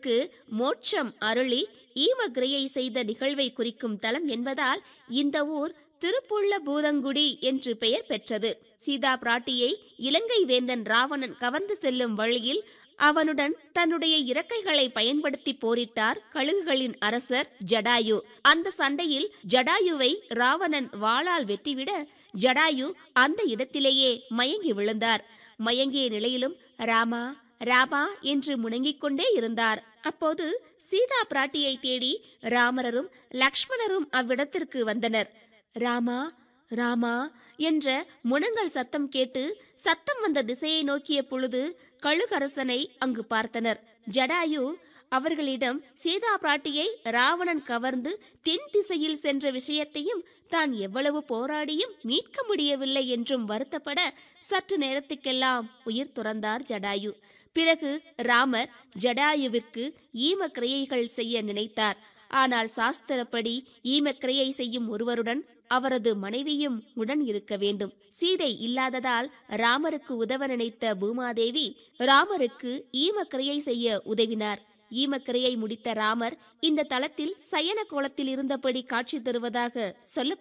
தேவர்களுக்கு மோட்சம் அருளி ஈமக்கிரையை செய்த நிகழ்வை குறிக்கும் தலம் என்பதால் இந்த ஊர் திருப்புள்ள பூதங்குடி என்று பெயர் பெற்றது சீதா பிராட்டியை இலங்கை வேந்தன் ராவணன் கவர்ந்து செல்லும் வழியில் அவனுடன் தன்னுடைய இறக்கைகளை பயன்படுத்தி போரிட்டார் கழுகுகளின் அரசர் ஜடாயு அந்த சண்டையில் ஜடாயுவை ராவணன் வாளால் வெட்டிவிட ஜடாயு அந்த இடத்திலேயே மயங்கி விழுந்தார் மயங்கிய நிலையிலும் ராமா ராமா என்று முணங்கிக் கொண்டே இருந்தார் அப்போது சீதா பிராட்டியை தேடி ராமரரும் லக்ஷ்மணரும் அவ்விடத்திற்கு வந்தனர் ராமா ராமா என்ற முனங்கல் சத்தம் கேட்டு சத்தம் வந்த திசையை நோக்கிய பொழுது கழுகரசனை அங்கு பார்த்தனர் ஜடாயு அவர்களிடம் சீதா பிராட்டியை ராவணன் கவர்ந்து தென் திசையில் சென்ற விஷயத்தையும் தான் எவ்வளவு போராடியும் மீட்க முடியவில்லை என்றும் வருத்தப்பட சற்று நேரத்துக்கெல்லாம் உயிர் துறந்தார் ஜடாயு பிறகு ராமர் ஜடாயுவிற்கு ஈமக்கிரையைகள் செய்ய நினைத்தார் ஆனால் சாஸ்திரப்படி ஈமக்கிரையை செய்யும் ஒருவருடன் அவரது மனைவியும் உடன் இருக்க வேண்டும் சீதை இல்லாததால் ராமருக்கு உதவ நினைத்த பூமாதேவி ராமருக்கு ஈமக்கிரையை செய்ய உதவினார் ஈமக்கிரையை முடித்த ராமர் இந்த தளத்தில் சயன கோலத்தில் இருந்தபடி காட்சி தருவதாக சொல்லப்படுகிறது